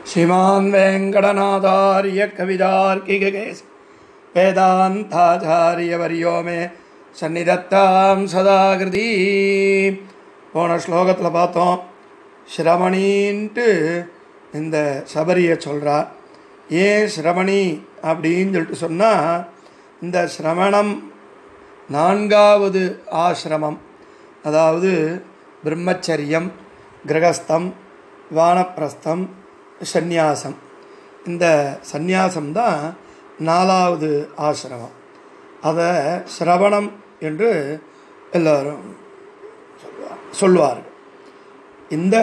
श्रीमान् वेङ्कटनाथार्य कविदार्किकेश வேதாந்தாச்சாரியவரியோ மே சந்நிதத்தாம் சதாகிருதி போன ஸ்லோகத்தில் பார்த்தோம் சிரமணின்ட்டு இந்த சபரியை சொல்கிறா ஏன் சிரமணி அப்படின்னு சொல்லிட்டு சொன்னால் இந்த சிரமணம் நான்காவது ஆசிரமம் அதாவது பிரம்மச்சரியம் கிரகஸ்தம் வானப்பிரஸ்தம் சந்நியாசம் இந்த சந்நியாசம் தான் நாலாவது ஆசிரமம் அதை சிரவணம் என்று எல்லோரும் சொல்லுவார் சொல்லுவார்கள் இந்த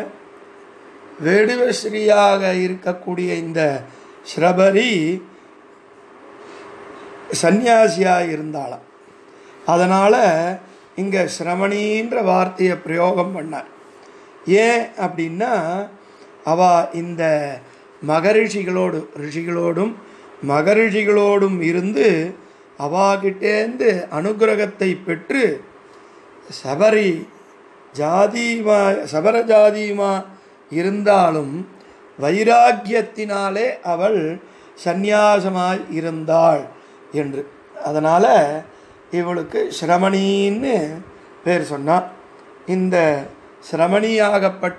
வேடுவஸ்ரீயாக இருக்கக்கூடிய இந்த ஸ்ரபரி சந்நியாசியாக இருந்தாளாம் அதனால் இங்கே சிரமணின்ற வார்த்தையை பிரயோகம் பண்ணார் ஏன் அப்படின்னா அவ இந்த மகரிஷிகளோடு ரிஷிகளோடும் மகரிஷிகளோடும் இருந்து அவாகிட்டேந்து அனுகிரகத்தை பெற்று சபரி ஜாதிமா சபர ஜாதியுமா இருந்தாலும் வைராக்கியத்தினாலே அவள் சந்நியாசமாய் இருந்தாள் என்று அதனால் இவளுக்கு சிரமணின்னு பேர் சொன்னான் இந்த சிரமணியாகப்பட்ட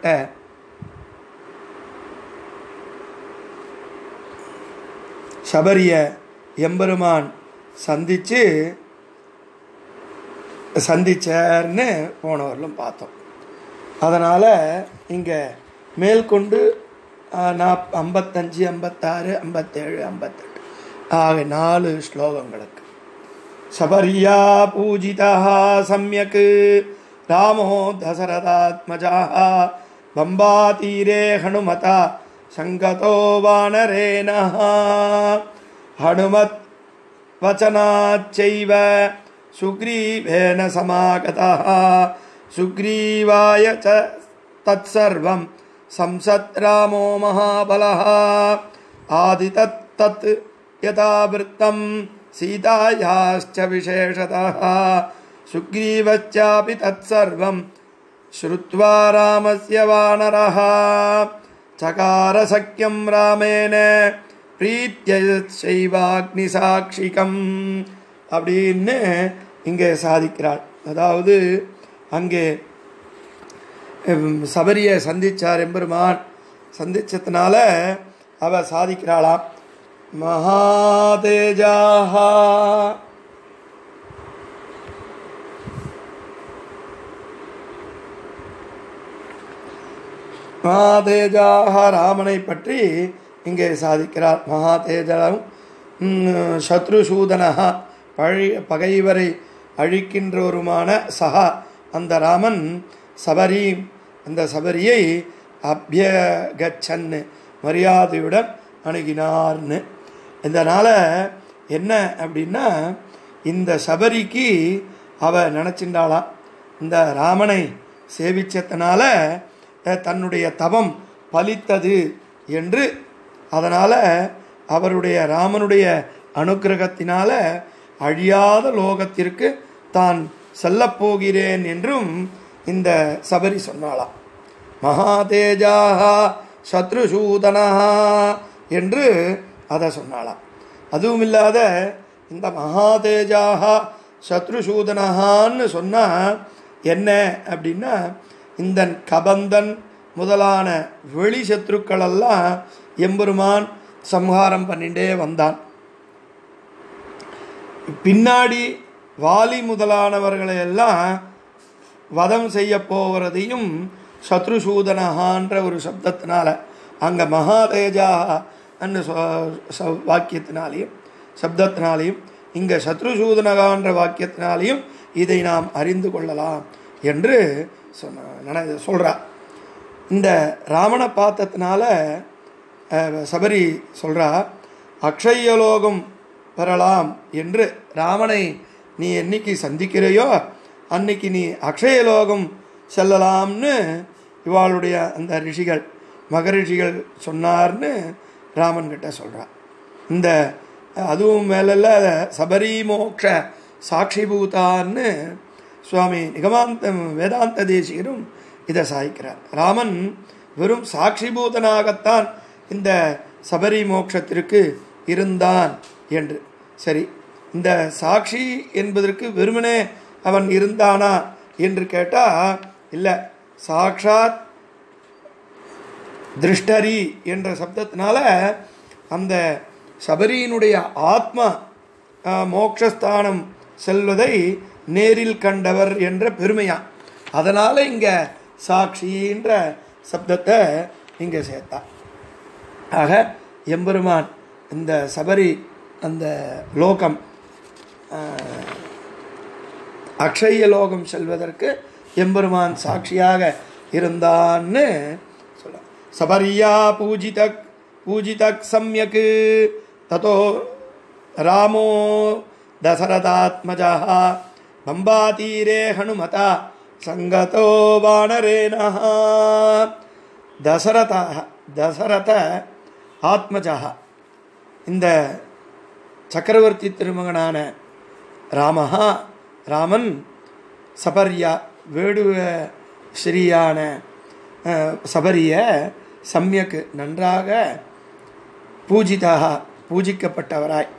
சபரிய எம்பெருமான் சந்தித்து சந்திச்சார்னு போனவர்களும் பார்த்தோம் அதனால் இங்கே மேற்கொண்டு நாப் ஐம்பத்தஞ்சு ஐம்பத்தாறு ஐம்பத்தேழு ஐம்பத்தெட்டு ஆக நாலு ஸ்லோகங்களுக்கு சபரியா பூஜிதா சமயக் ராமோ தசரதாத்மஜா பம்பாதீரே ஹனுமதா சங்கதோ வானரேன ஹனுமத் வச்சனாச்சைவ சுக்ரீவேன சமாகதா சுக்ரீவாய ச தத்சர்வம் संसत् रामो महाबलः आदितत् तत् यथावृत्तं सीतायाश्च विशेषतः सुग्रीवश्चापि तत्सर्वं श्रुत्वा रामस्य वानरः चकारसख्यं रामेण பிரீத்தியைவாக்னிசாட்சிகம் அப்படின்னு இங்கே சாதிக்கிறாள் அதாவது அங்கே சபரியை சந்தித்தார் எம்பெருமான் சந்திச்சதுனால அவ சாதிக்கிறாளாம் மகாதேஜாஹா மகாதேஜாக ராமனை பற்றி இங்கே சாதிக்கிறார் மகாதேஜம் சத்ருசூதனஹா பழி பகைவரை அழிக்கின்றவருமான சகா அந்த ராமன் சபரி அந்த சபரியை அபியகச்சன்னு மரியாதையுடன் அணுகினார்னு இதனால் என்ன அப்படின்னா இந்த சபரிக்கு அவ நினச்சிண்டாளாம் இந்த ராமனை சேவிச்சதுனால தன்னுடைய தவம் பலித்தது என்று அதனால் அவருடைய ராமனுடைய அனுக்கிரகத்தினால அழியாத லோகத்திற்கு தான் செல்லப்போகிறேன் என்றும் இந்த சபரி சொன்னாளாம் மகாதேஜாக சத்ருசூதனா என்று அதை சொன்னாளாம் அதுவும் இல்லாத இந்த மகாதேஜாக சத்ருசூதனஹான்னு சொன்னால் என்ன அப்படின்னா இந்த கபந்தன் முதலான வெளி சத்ருக்களெல்லாம் எம்பெருமான் சம்ஹாரம் பண்ணிட்டே வந்தான் பின்னாடி வாலி முதலானவர்களை எல்லாம் வதம் செய்ய போகிறதையும் சத்ருசூதனஹான்ற ஒரு சப்தத்தினால அங்கே மகாதேஜா அன்னு வாக்கியத்தினாலேயும் சப்தத்தினாலேயும் இங்கே சத்ருசூதனகான்ற வாக்கியத்தினாலேயும் இதை நாம் அறிந்து கொள்ளலாம் என்று சொன்ன சொல்கிறார் இந்த ராமனை பார்த்ததுனால சபரி சொல்கிறா அக்ஷயலோகம் பெறலாம் என்று ராமனை நீ என்னைக்கு சந்திக்கிறையோ அன்னைக்கு நீ அக்ஷயலோகம் செல்லலாம்னு இவாளுடைய அந்த ரிஷிகள் மகரிஷிகள் சொன்னார்னு ராமன் கிட்ட சொல்கிறார் இந்த அதுவும் மேலல்ல சபரி மோக்ஷ சாட்சிபூதான்னு சுவாமி நிகமாந்த வேதாந்த தேசிகரும் இதை சாய்க்கிறார் ராமன் வெறும் சாட்சிபூதனாகத்தான் இந்த சபரி மோட்சத்திற்கு இருந்தான் என்று சரி இந்த சாட்சி என்பதற்கு வெறுமனே அவன் இருந்தானா என்று கேட்டால் இல்லை சாக்ஷாத் திருஷ்டரி என்ற சப்தத்தினால அந்த சபரியினுடைய ஆத்மா ஆஹ், மோட்சஸ்தானம் செல்வதை நேரில் கண்டவர் என்ற பெருமையா அதனால் இங்கே சாட்சின்ற சப்தத்தை இங்கே சேர்த்தா ஆக எம்பெருமான் இந்த சபரி அந்த லோகம் ஆஹ், அக்ஷய லோகம் செல்வதற்கு எம்பெருமான் சாட்சியாக இருந்தான்னு சொல்ல சபரியா பூஜிதக் பூஜிதக் சம்யக் ததோ ராமோ தசரதாத்மஜா பம்பாதீரே ஹனுமதா சங்கதோ வானரேணா தசரதா தசரத ஆத்மஜா இந்த சக்கரவர்த்தி திருமகனான ராமஹா ராமன் சபரியா வேடுவ ஸ்ரீயான அஹ், சபரிய சம்யக்கு நன்றாக பூஜிதாக பூஜிக்கப்பட்டவராய்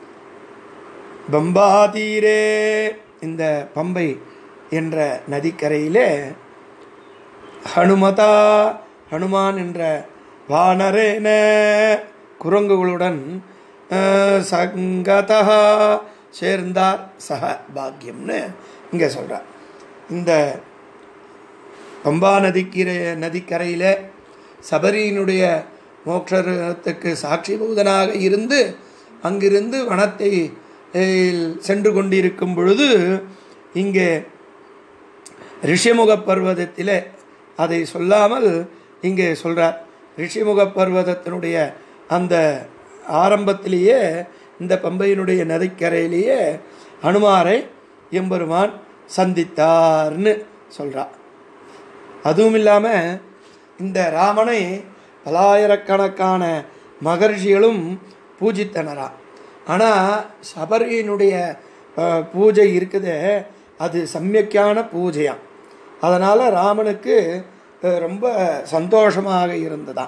பம்பாதீரே இந்த பம்பை என்ற நதிக்கரையிலே ஹனுமதா ஹனுமான் என்ற வானரேன குரங்குகளுடன் அஹ், சங்கதா சேர்ந்தார் சக பாக்கியம்னு இங்கே சொல்கிறார் இந்த பம்பா நதிக்கரை நதிக்கரையில் சபரியினுடைய மோட்சத்துக்கு சாட்சிபூதனாக இருந்து அங்கிருந்து வனத்தை அஹ், சென்று கொண்டிருக்கும் பொழுது இங்கே ரிஷிமுக பர்வதத்தில் அதை சொல்லாமல் இங்கே சொல்கிறார் ரிஷிமுக பர்வதத்தினுடைய அந்த ஆரம்பத்திலேயே இந்த பம்பையினுடைய நதிக்கரையிலேயே அனுமாரை எம்பெருமான் சந்தித்தார்னு சொல்கிறார் அதுவும் இல்லாமல் இந்த ராமனை பலாயிரக்கணக்கான மகர்ஷிகளும் பூஜித்தனரா ஆனால் சபரியினுடைய அஹ், பூஜை இருக்குதே அது சம்யக்கான பூஜையாம் அதனால் ராமனுக்கு அஹ், ரொம்ப சந்தோஷமாக இருந்ததாம்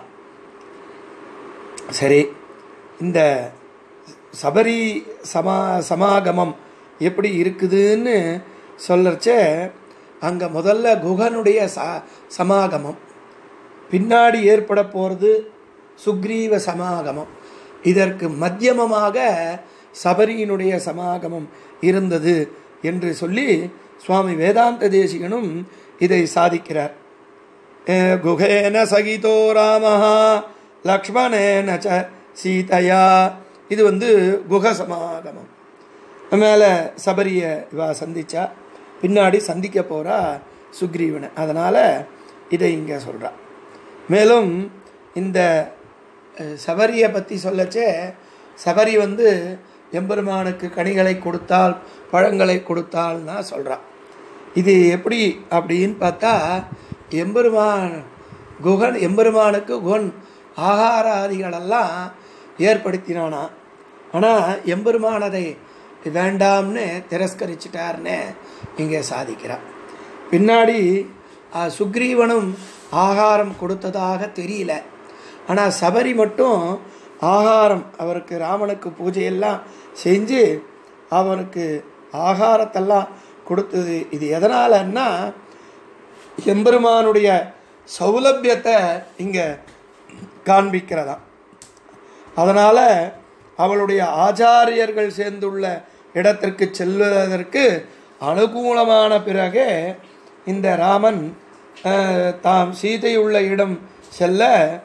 சரி இந்த சபரி சமா சமாகமம் எப்படி இருக்குதுன்னு சொல்லச்சே அங்கே முதல்ல குகனுடைய ச சமாகமம் பின்னாடி ஏற்பட போகிறது சுக்ரீவ சமாகமம் இதற்கு மத்தியமமாக சபரியினுடைய சமாகமம் இருந்தது என்று சொல்லி சுவாமி வேதாந்த தேசிகனும் இதை சாதிக்கிறார் அஹ் குகேன சகிதோ ராமஹா லக்ஷ்மணேன ச சீதையா இது வந்து குக சமாகமம் மேலே சபரியை இவா சந்திச்சா பின்னாடி சந்திக்க போகிறா சுக்ரீவனை அதனால் இதை இங்கே சொல்கிறா மேலும் இந்த அஹ், சபரியை பற்றி சொல்லச்சே சபரி வந்து எம்பெருமானுக்கு கனிகளை கொடுத்தால் பழங்களை கொடுத்தால்னா சொல்கிறா இது எப்படி அப்படின்னு பார்த்தா எம்பெருமான் குகன் எம்பெருமானுக்கு குகன் ஆகாராதிகளெல்லாம் ஏற்படுத்தினானா ஆனால் எம்பெருமான் அதை வேண்டாம்னு திரஸ்கரிச்சிட்டார்னு இங்கே சாதிக்கிறார் பின்னாடி ஆ, சுக்ரீவனும் ஆகாரம் கொடுத்ததாக தெரியல ஆனால் சபரி மட்டும் ஆகாரம் அவருக்கு ராமனுக்கு பூஜையெல்லாம் செஞ்சு அவனுக்கு ஆகாரத்தெல்லாம் கொடுத்தது இது எதனாலன்னா எம்பெருமானுடைய சௌலபியத்தை இங்கே காண்பிக்கிறதாம் அதனால் அவளுடைய ஆச்சாரியர்கள் சேர்ந்துள்ள இடத்திற்கு செல்வதற்கு அனுகூலமான பிறகே இந்த ராமன் அஹ், தாம் சீதையுள்ள இடம் செல்ல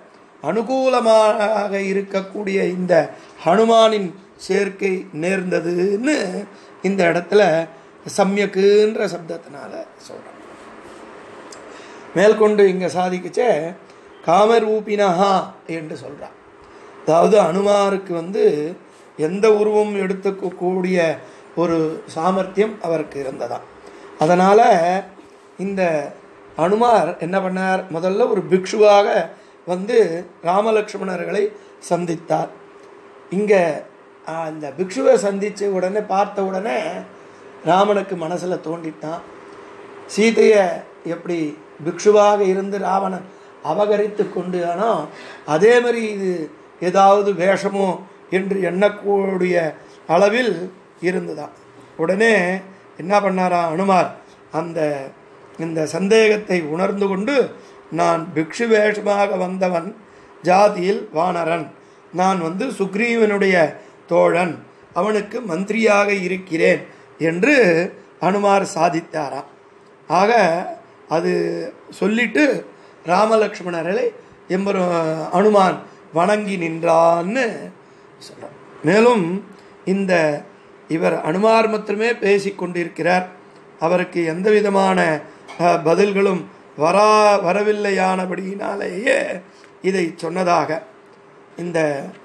அனுகூலமாக இருக்கக்கூடிய இந்த ஹனுமானின் சேர்க்கை நேர்ந்ததுன்னு இந்த இடத்துல சம்யக்குன்ற சப்தத்தினால சொல்கிறேன் மேற்கொண்டு இங்கே சாதிக்கச்சே காமரூபினஹா என்று சொல்கிறான் அதாவது அனுமாருக்கு வந்து எந்த உருவம் எடுத்துக்கக்கூடிய ஒரு சாமர்த்தியம் அவருக்கு இருந்ததாம் அதனால் இந்த அனுமார் என்ன பண்ணார் முதல்ல ஒரு பிக்ஷுவாக வந்து ராமலக்ஷ்மணர்களை சந்தித்தார் இங்கே அந்த பிக்ஷுவை சந்தித்து உடனே பார்த்த உடனே ராமனுக்கு மனசில் தோண்டிட்டான் சீதையை எப்படி பிக்ஷுவாக இருந்து ராவணன் அபகரித்து கொண்டு ஆனால் அதே மாதிரி இது ஏதாவது வேஷமோ என்று எண்ணக்கூடிய அளவில் இருந்துதான் உடனே என்ன பண்ணாரா அனுமார் அந்த இந்த சந்தேகத்தை உணர்ந்து கொண்டு நான் பிக்ஷு வேஷமாக வந்தவன் ஜாதியில் வானரன் நான் வந்து சுக்ரீவனுடைய தோழன் அவனுக்கு மந்திரியாக இருக்கிறேன் என்று அனுமார் சாதித்தாராம் ஆக அது சொல்லிட்டு ராமலக்ஷ்மணர்களை எம்பரு அனுமான் வணங்கி நின்றான்னு சொல்கிறார் மேலும் இந்த இவர் அனுமார் மாத்திரமே பேசிக் கொண்டிருக்கிறார் அவருக்கு எந்த விதமான அஹ், பதில்களும் வரா வரவில்லையானபடியினாலேயே இதை சொன்னதாக இந்த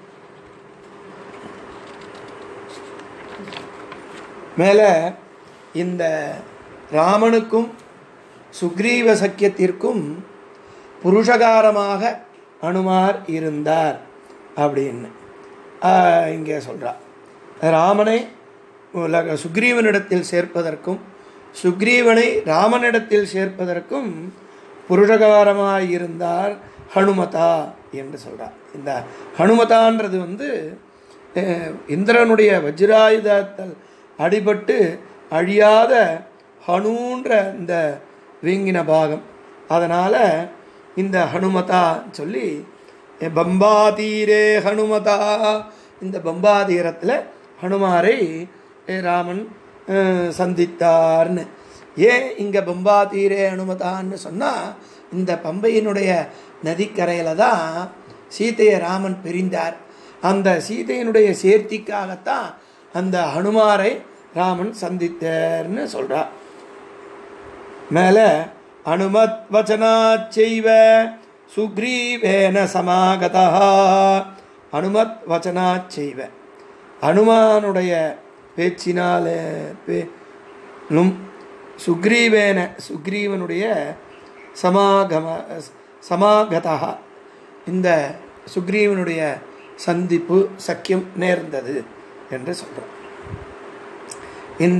மேலே இந்த ராமனுக்கும் சுக்ரீவ சக்கியத்திற்கும் புருஷகாரமாக அனுமார் இருந்தார் அப்படின்னு ஆஹ், இங்கே சொல்கிறார் ராமனை உலக சுக்ரீவனிடத்தில் சேர்ப்பதற்கும் சுக்ரீவனை ராமனிடத்தில் சேர்ப்பதற்கும் புருஷகாரமாக இருந்தார் ஹனுமதா என்று சொல்கிறார் இந்த ஹனுமதான்றது வந்து அஹ், இந்திரனுடைய வஜ்ராயுதத்தில் அடிபட்டு அழியாத ஹனுன்ற இந்த வீங்கின பாகம் அதனால் இந்த ஹனுமதா சொல்லி எ, பம்பாதீரே ஹனுமதா இந்த பம்பாதீரத்தில் ஹனுமாரை எ, ராமன் அஹ், சந்தித்தார்னு ஏன் இங்கே பம்பாதீரே ஹனுமதான்னு சொன்னால் இந்த பம்பையினுடைய நதிக்கரையில் தான் சீதையை ராமன் பிரிந்தார் அந்த சீதையினுடைய சேர்த்திக்காகத்தான் அந்த ஹனுமாரை ராமன் சந்தித்தார்னு சொல்கிறார் மேலே அனுமத் வச்சனாச் செய்வ சுக்ரீவேன சமாகதா அனுமத் வச்சனாச் செய்வ அனுமானுடைய பேச்சினாலே பேனும் சுக்ரீவேன சுக்ரீவனுடைய சமாகம சமாகதா இந்த சுக்ரீவனுடைய சந்திப்பு சக்கியம் நேர்ந்தது என்று சொல்கிறோம் இந்த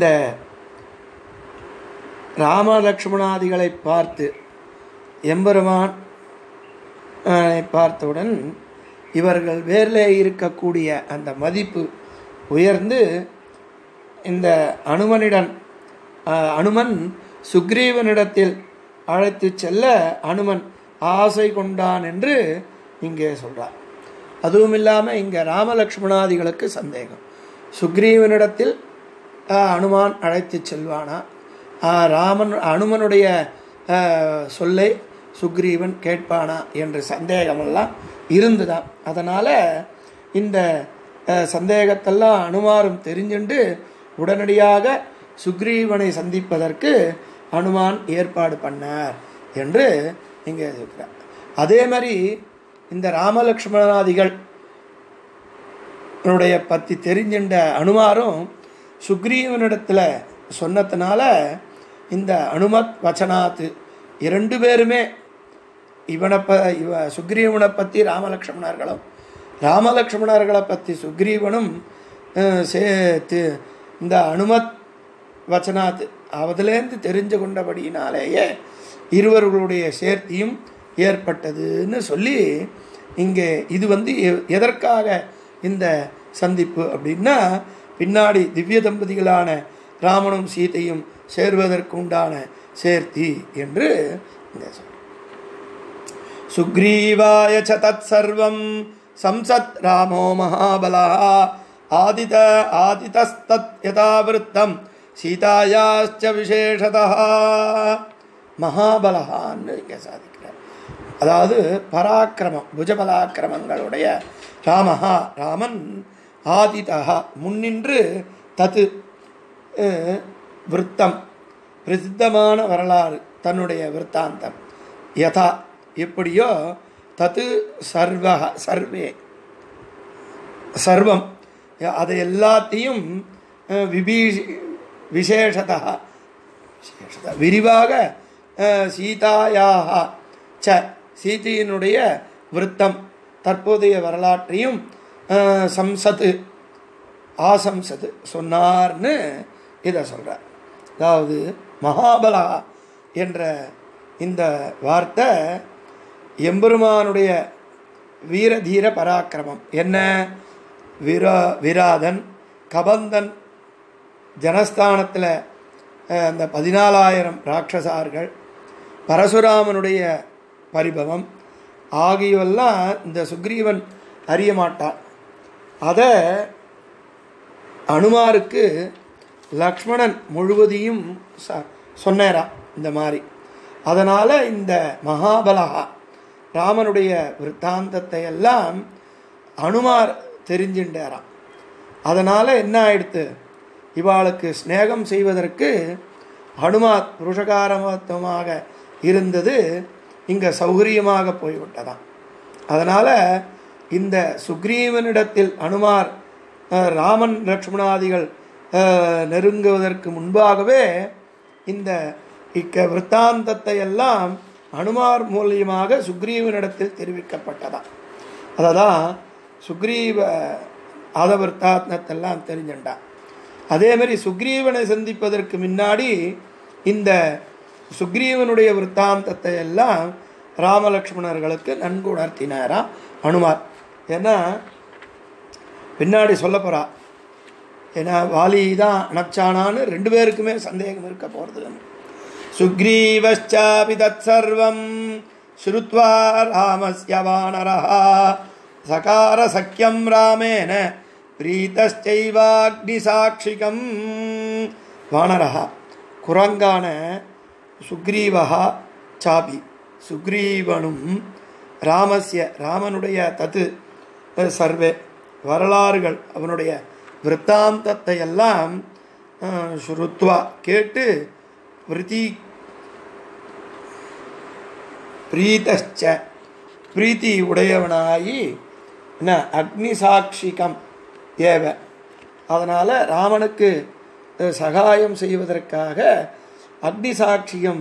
ராமலக்ஷ்மணாதிகளை பார்த்து எம்பெருமான் அஹ், பார்த்தவுடன் இவர்கள் வேரில் இருக்கக்கூடிய அந்த மதிப்பு உயர்ந்து இந்த அனுமனிடம் அஹ், அனுமன் சுக்ரீவனிடத்தில் அழைத்து செல்ல அனுமன் ஆசை கொண்டான் என்று இங்கே சொல்றார் அதுவும் இல்லாமல் இங்கே ராமலக்ஷ்மணாதிகளுக்கு சந்தேகம் சுக்ரீவனிடத்தில் அஹ், அனுமான் அழைத்து செல்வானா அஹ், ராமன் அனுமனுடைய அஹ், சொல்லை சுக்ரீவன் கேட்பானா என்ற சந்தேகமெல்லாம் இருந்துதான் அதனால் இந்த அஹ், சந்தேகத்தெல்லாம் அனுமாரும் தெரிஞ்சுண்டு உடனடியாக சுக்ரீவனை சந்திப்பதற்கு அனுமான் ஏற்பாடு பண்ணார் என்று இங்கே இருக்கிறார் அதே மாதிரி இந்த ராமலக்ஷ்மணாதிகள் அவனுடைய பற்றி தெரிஞ்சின்ற அனுமாரும் சுக்ரீவனிடத்தில் சொன்னதுனால இந்த அனுமத் வச்சனாத்து இரண்டு பேருமே இவனை ப இவ சுக்ரீவனை பற்றி ராமலக்ஷ்மணர்களும் ராமலக்ஷ்மணர்களை பற்றி சுக்ரீவனும் அஹ், சேர்த்து இந்த அனுமத் வச்சனாத் அவதிலேருந்து தெரிஞ்சு கொண்டபடியினாலேயே இருவர்களுடைய சேர்த்தியும் ஏற்பட்டதுன்னு சொல்லி இங்கே இது வந்து எ- எதற்காக இந்த சந்திப்பு அப்படின்னா பின்னாடி திவ்ய தம்பதிகளான ராமனும் சீதையும் சேர்வதற்கு உண்டான சேர்த்தி என்று இங்கே சொல்றோம் சுக்ரீவாய ச தத் சர்வம் சம்சத் ராமோ மகாபலா ஆதித ஆதிதஸ்தத் யதாவிருத்தம் சீதாயாச்ச விசேஷதா மகாபலகான்னு இங்கே சாதிக்கிறார் அதாவது பராக்கிரமம் புஜபலாக்கிரமங்களுடைய ராமஹா ராமன் ஆதிதா முன்னின்று தத்து அஹ், விருத்தம் பிரசித்தமான வரலாறு தன்னுடைய விற்த்தாந்தம் யதா எப்படியோ தத்து சர்வக சர்வே சர்வம் அதை எல்லாத்தையும் அஹ், விபீஷ் விசேஷதா விசேஷதா விரிவாக அஹ், சீதாயாக ச சீதையினுடைய விருத்தம் தற்போதைய வரலாற்றையும் அஹ், சம்சத்து ஆசம்சத்து சொன்னார்னு இதை சொல்கிறார் அதாவது மகாபலா என்ற இந்த வார்த்தை எம்பெருமானுடைய வீர தீர பராக்கிரமம் என்ன விரா விராதன் கபந்தன் ஜனஸ்தானத்தில் அந்த பதினாலாயிரம் ராட்சசார்கள் பரசுராமனுடைய பரிபவம் ஆகியவெல்லாம் இந்த சுக்ரீவன் அறிய மாட்டான் அதை அனுமாருக்கு லக்ஷ்மணன் முழுவதையும் ச சொன்னேராம் இந்த மாதிரி அதனால் இந்த மகாபலகா ராமனுடைய விற்த்தாந்தத்தை எல்லாம் அனுமார் தெரிஞ்சுட்டாராம் அதனால் என்ன ஆயிடுத்து இவாளுக்கு ஸ்நேகம் செய்வதற்கு ஹனுமாத் புருஷகாரமத்துவமாக இருந்தது இங்கே சௌகரியமாக போய்விட்டதாம் அதனால் இந்த சுக்ரீவனிடத்தில் அனுமார் அஹ், ராமன் லக்ஷ்மணாதிகள் அஹ், நெருங்குவதற்கு முன்பாகவே இந்த இக்க விற்த்தாந்தத்தை எல்லாம் அனுமார் மூலியமாக சுக்ரீவனிடத்தில் தெரிவிக்கப்பட்டதாம் அததான் சுக்ரீவ ஆத விற்த்தாந்தத்தெல்லாம் தெரிஞ்சுட்டான் அதே மாதிரி சுக்ரீவனை சந்திப்பதற்கு முன்னாடி இந்த சுக்ரீவனுடைய விற்த்தாந்தத்தை எல்லாம் ராமலக்ஷ்மணர்களுக்கு நன்கு உணர்த்தினாராம் அனுமார் ஏன்னா பின்னாடி சொல்ல போகிறா ஏன்னா வாலி தான் அனச்சானான்னு ரெண்டு பேருக்குமே சந்தேகம் இருக்க போகிறது சுக்ரீவச்சாபி தத் சர்வம் ஸ்ருத்வா ராமஸ்ய வானரः சகார சக்கியம் ராமேன பிரீத்தச்சைவாக்னிசாட்சிகம் வானரः குரங்கான சுக்ரீவா சாபி சுக்ரீவனும் ராமஸ்ய ராமனுடைய தத்து சர்வே வரலாறுகள் அவனுடைய விற்த்தாந்தத்தை எல்லாம் அஹ், ஸ்ருத்வா கேட்டு பிரீத்தி பிரீத்தச்ச பிரீத்தி உடையவனாகி என்ன அக்னி சாட்சிகம் ஏவ அதனால் ராமனுக்கு அஹ், சகாயம் செய்வதற்காக அக்னி சாட்சியம்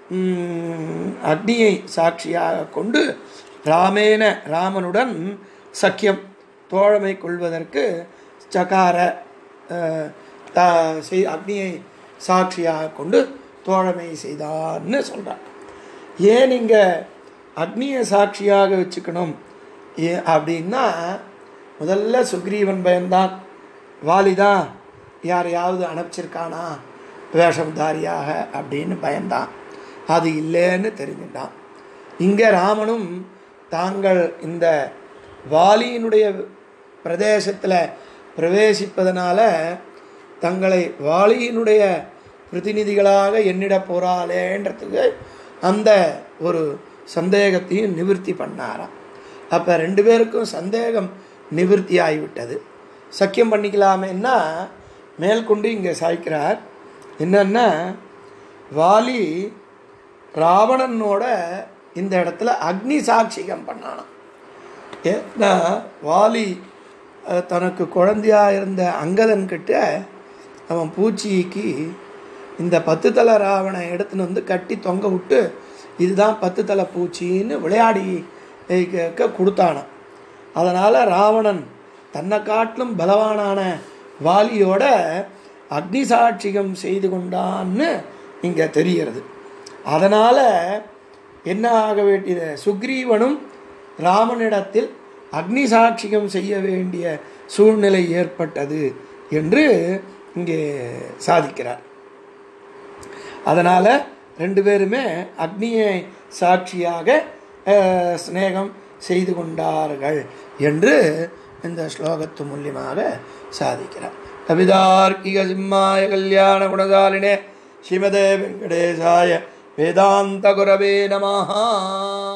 ம், அக்னியை சாட்சியாக கொண்டு ராமேன ராமனுடன் சக்கியம் தோழமை கொள்வதற்கு சகார அஹ், த செய் அக்னியை சாட்சியாக கொண்டு தோழமை செய்தார்னு சொல்கிறார் ஏன் நீங்கள் அக்னியை சாட்சியாக வச்சுக்கணும் ஏ அப்படின்னா முதல்ல சுக்ரீவன் பயந்தான் வாலிதான் யாரையாவது அனுப்பிச்சிருக்கானா வேஷம்தாரியாக அப்படின்னு பயந்தான் அது இல்லைன்னு தெரிஞ்சுட்டான் இங்கே ராமனும் தாங்கள் இந்த வாலியினுடைய பிரதேசத்தில் பிரவேசிப்பதனால தங்களை வாலியினுடைய பிரதிநிதிகளாக எண்ணிட போகிறாளேன்றதுக்கு அந்த ஒரு சந்தேகத்தையும் நிவர்த்தி பண்ணாராம் அப்போ ரெண்டு பேருக்கும் சந்தேகம் நிவர்த்தி ஆகிவிட்டது சக்கியம் பண்ணிக்கலாமேன்னா மேற்கொண்டு இங்கே சாய்க்கிறார் என்னன்னா வாலி ராவணனோட இந்த இடத்துல அக்னி சாட்சிகம் பண்ணானாம் ஏன்னா வாலி அஹ், தனக்கு குழந்தையா இருந்த அங்கதன் கிட்ட அவன் பூச்சிக்கு இந்த பத்து தலை ராவணை எடுத்துன்னு வந்து கட்டி தொங்க விட்டு இதுதான் பத்து தலை பூச்சின்னு விளையாடி அஹ், கேட்க கொடுத்தானான் அதனால் ராவணன் தன்னை காட்டிலும் பலவானான வாலியோட அக்னி சாட்சிகம் செய்து கொண்டான்னு இங்கே தெரிகிறது அதனால் என்ன ஆக வேண்டியது சுக்ரீவனும் ராமனிடத்தில் அக்னி சாட்சியம் செய்ய வேண்டிய சூழ்நிலை ஏற்பட்டது என்று இங்கே சாதிக்கிறார் அதனால் ரெண்டு பேருமே அக்னியை சாட்சியாக அஹ், சிநேகம் செய்து கொண்டார்கள் என்று இந்த ஸ்லோகத்து மூலியமாக சாதிக்கிறார் கவிதார்க்கிக சிம்மாய கல்யாண குணசாலினே ஸ்ரீமதே வெங்கடேசாய வேதாந்த குரவே நமஹா